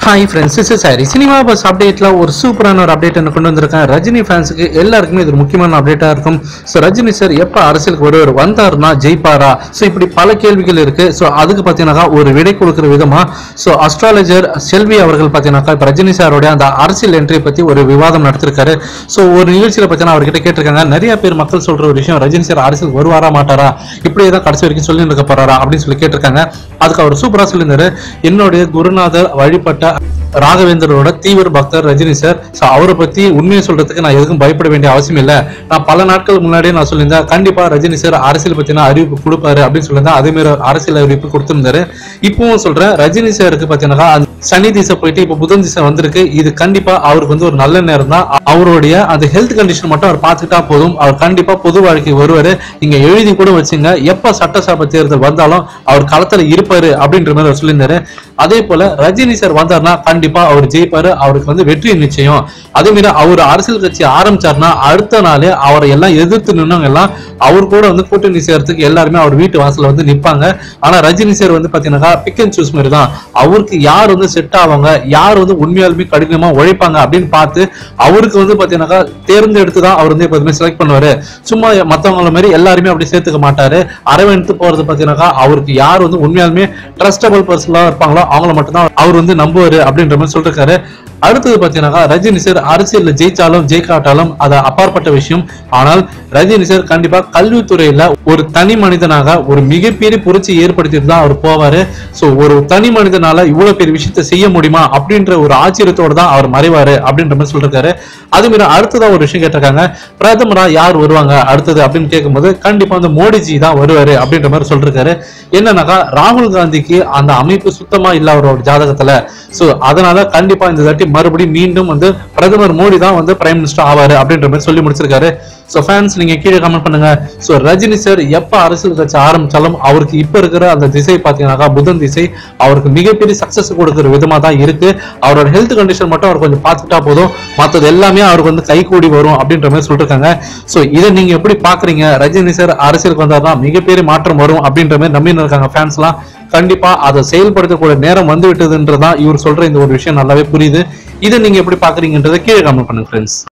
hi friends is sorry cinema buzz அப்டேட்ல ஒரு சூப்பரான ஒரு அப்டேட் என்ன கொண்டு வந்திருக்கேன் ரஜினி ஃபேன்ஸுக்கு எல்லாருக்குமே இது ஒரு முக்கியமான அப்டேட்டா இருக்கும் ஸோ ரஜினி சார் எப்போ அரசியலுக்கு வருவார் வந்தாருன்னா ஜெயிப்பாரா ஸோ இப்படி பல கேள்விகள் இருக்கு ஸோ அதுக்கு பார்த்தீங்கன்னாக்கா ஒரு விடை கொடுக்குற விதமா ஸோ அஸ்ட்ராலஜர் செல்வி அவர்கள் பார்த்தீங்கன்னாக்கா இப்போ ரஜினி சாரோட அந்த அரசியல் என்ட்ரி பத்தி ஒரு விவாதம் நடத்திருக்காரு ஸோ ஒரு நிகழ்ச்சியில் பார்த்தீங்கன்னா அவர்கிட்ட கேட்டிருக்காங்க நிறைய பேர் மக்கள் சொல்ற ஒரு விஷயம் ரஜினி சார் அரசியல் வருவாரா மாட்டாரா இப்படியே தான் கடைசி வரைக்கும் சொல்லி இருக்க போறாரா அப்படின்னு சொல்லி கேட்டிருக்காங்க அதுக்கு அவர் சூப்பரா சொல்லியிருந்தாரு என்னுடைய குருநாதர் வழிபட்ட ராகவேந்தரோட தீவிர பக்தர் ரஜினி சார் ஸோ அவரை பத்தி உண்மையை சொல்றதுக்கு நான் எதுக்கும் பயப்பட வேண்டிய அவசியம் இல்லை நான் பல நாட்கள் முன்னாடியே நான் சொல்லியிருந்தேன் கண்டிப்பா ரஜினி சார் அரசியல் பத்தின அறிவிப்பு கொடுப்பாரு அப்படின்னு சொல்லியிருந்தேன் அதே மாதிரி ஒரு அரசியல் அறிவிப்பு கொடுத்திருந்தாரு இப்பவும் சொல்றேன் ரஜினி சாருக்கு பாத்தீங்கன்னா அந்த சனி திசை போயிட்டு இப்ப புதன் திசை வந்திருக்கு இது கண்டிப்பா அவருக்கு வந்து ஒரு நல்ல நேரம் தான் அவருடைய அந்த ஹெல்த் கண்டிஷன் மட்டும் அவர் பார்த்துக்கிட்டா போதும் அவர் கண்டிப்பா பொது வாழ்க்கை வருவாரு நீங்க எழுதி கூட வச்சுங்க எப்ப சட்டசபை தேர்தல் வந்தாலும் அவர் களத்துல இருப்பாரு அப்படின்ற மாதிரி அவர் சொல்லியிருந்தாரு அதே போல ரஜினி சார் வந்தாருன்னா கண்டிப்பா அவர் ஜெயிப்பாரு அவருக்கு வந்து வெற்றி நிச்சயம் அதே மாதிரி அவர் அரசியல் கட்சி ஆரம்பிச்சாருன்னா அடுத்த நாளே அவரை எல்லாம் எதிர்த்து நின்னவங்க எல்லாம் அவர் கூட வந்து கூட்டணி சேர்றதுக்கு எல்லாருமே அவர் வீட்டு வாசல்ல வந்து நிப்பாங்க ஆனா ரஜினி சார் வந்து பாத்தீங்கன்னா பிக் அண்ட் சூஸ் மாதிரி தான் அவருக்கு யார் வந்து செட் ஆவாங்க யார் வந்து உண்மையாலுமே கடினமா உழைப்பாங்க அப்படின்னு பார்த்து அவருக்கு வந்து பாத்தீங்கன்னாக்கா தேர்ந்தெடுத்து தான் அவர் வந்து எப்போதுமே செலக்ட் பண்ணுவாரு சும்மா மத்தவங்கள மாதிரி எல்லாருமே அப்படி சேர்த்துக்க மாட்டாரு அரவணைத்து போறது பாத்தீங்கன்னாக்கா அவருக்கு யார் வந்து உண்மையாலுமே ட்ரஸ்டபிள் பர்சனலா இருப்பாங்களோ அவங்கள மட்டும்தான் அவர் வந்து நம்புவாரு அப்படின்ற மாதிரி சொல்லிருக்காரு அடுத்தது பாத்தீங்கன்னாக்கா ரஜினி சார் அரசியல்ல ஜெயிச்சாலும் ஜெயிக்காட்டாலும் அது அப்பாற்பட்ட விஷயம் ஆனால் ரஜினி சார் கண்டிப்பா கல்வித்துறையில ஒரு தனி மனிதனாக ஒரு மிகப்பெரிய புரட்சி ஏற்படுத்திட்டு தான் அவர் போவாரு சோ ஒரு தனி மனிதனால இவ்வளவு பெரிய விஷயத்த செய்ய முடியுமா அப்படின்ற ஒரு ஆச்சரியத்தோட தான் அவர் மறைவாரு அப்படின்ற மாதிரி சொல்லிருக்காரு அது மாதிரி அடுத்ததா ஒரு விஷயம் கேட்டிருக்காங்க பிரதமரா யார் வருவாங்க அடுத்தது அப்படின்னு கேட்கும்போது கண்டிப்பா வந்து மோடிஜி தான் வருவாரு அப்படின்ற மாதிரி சொல்லிருக்காரு என்னன்னாக்கா ராகுல் காந்திக்கு அந்த அமைப்பு சுத்தமா இல்ல அவரோட ஜாதகத்துல சோ அதனால கண்டிப்பா இந்த தாட்டி மறுபடியும் மீண்டும் வந்து பிரதமர் மோடி தான் வந்து பிரைம் மினிஸ்டர் ஆவாரு அப்படின்ற மாதிரி சொல்லி முடிச்சிருக்காரு சோ ஃபேன்ஸ் நீங்க கீழே கமெண்ட் பண்ணுங்க சோ ரஜினி சார் எப்ப அரசியல் கட்சி ஆரம்பிச்சாலும் அவருக்கு இப்ப இருக்கிற அந்த திசை பாத்தீங்கன்னாக்கா புதன் திசை அவருக்கு மிகப்பெரிய சக்சஸ் கொடுக்கிற விதமா தான் இருக்கு அவரோட ஹெல்த் கண்டிஷன் மட்டும் அவர் கொஞ்சம் பார்த்துட்டா போதும் மத்தது எல்லாமே அவருக்கு வந்து கை கூடி வரும் அப்படின்ற மாதிரி சொல்லிருக்காங்க சோ இதை நீங்க எப்படி பாக்குறீங்க ரஜினி சார் அரசியலுக்கு வந்தாருன்னா மிகப்பெரிய மாற்றம் வரும் அப்படின்ற மாதிரி நம்பின்னு இருக்காங்க ஃபேன்ஸ்லாம் கண்டிப்பா அதை செயல்படுத்தக்கூடிய நேரம் வந்து விட்டதுன்றதான் இவர் சொல்ற இந்த ஒரு விஷயம் நல்லாவே புரியுது இதை நீங்க எப்படி பாக்குறீங்கன்றதை கீழே கமெண்ட் பண்ணுங்க ஃப்ரெண்ட்ஸ்